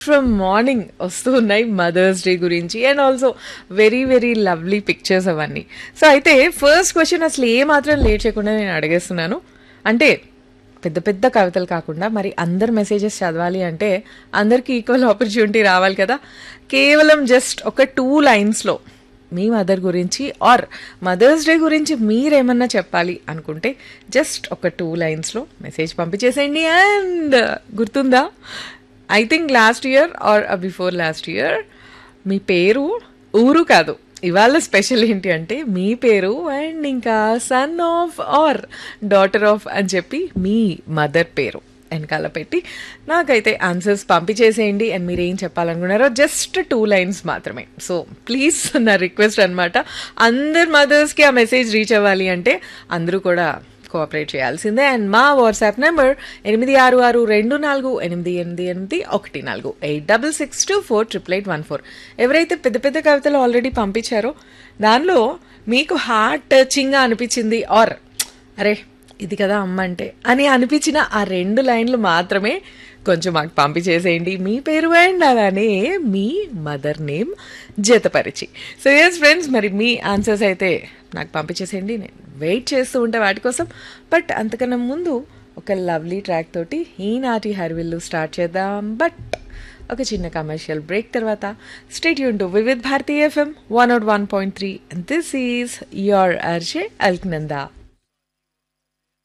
from morning వస్తూ ఉన్నాయి mothers day గురించి and also very very lovely pictures అవన్నీ సో అయితే ఫస్ట్ క్వశ్చన్ అసలు ఏ మాత్రం లేట్ చేయకుండా నేను అడిగేస్తున్నాను అంటే పెద్ద పెద్ద కవితలు కాకుండా మరి అందరు మెసేజెస్ చదవాలి అంటే అందరికీ ఈక్వల్ ఆపర్చునిటీ రావాలి కదా కేవలం జస్ట్ ఒక టూ లైన్స్లో మీ మదర్ గురించి ఆర్ మదర్స్ డే గురించి మీరేమన్నా చెప్పాలి అనుకుంటే జస్ట్ ఒక టూ లైన్స్లో మెసేజ్ పంపించేసేయండి అండ్ గుర్తుందా I think last year or before last year మీ పేరు ఊరు కాదు ఇవాళ స్పెషల్ ఏంటి అంటే మీ పేరు అండ్ ఇంకా son of or daughter of అని చెప్పి మీ మదర్ పేరు వెనకాల పెట్టి నాకైతే ఆన్సర్స్ పంపించేసేయండి అండ్ మీరు ఏం చెప్పాలనుకున్నారో జస్ట్ టూ లైన్స్ మాత్రమే సో ప్లీజ్ నా రిక్వెస్ట్ అనమాట అందరు మదర్స్కి ఆ మెసేజ్ రీచ్ అవ్వాలి అంటే అందరూ కూడా కోఆపరేట్ చేయాల్సిందే అండ్ మా వాట్సాప్ నెంబర్ ఎనిమిది ఆరు ఆరు రెండు నాలుగు ఎనిమిది ఎనిమిది ఎనిమిది ఒకటి నాలుగు eight double six two four triple eight one four ఎవరైతే పెద్ద పెద్ద కవితలు ఆల్రెడీ పంపించారో దానిలో మీకు హార్ట్ టచింగ్గా అనిపించింది ఆర్ అరే ఇది కదా అమ్మ అంటే అని అనిపించిన ఆ రెండు లైన్లు మాత్రమే కొంచెం మాకు పంపించేసేయండి మీ పేరు అండ్ అలానే మీ మదర్ నేమ్ జతపరిచి సో ఎస్ ఫ్రెండ్స్ మరి మీ ఆన్సర్స్ అయితే నాకు పంపించేసేయండి నేను వెయిట్ చేస్తూ ఉంటే వాటి కోసం బట్ అంతకన్నా ముందు ఒక లవ్లీ ట్రాక్ తోటి ఈనాటి హరివిల్లు స్టార్ట్ చేద్దాం బట్ ఒక చిన్న కమర్షియల్ బ్రేక్ తర్వాత స్టేట్ యూన్ to Vividh Bharati FM one oh one point three this is your RJ Alaknanda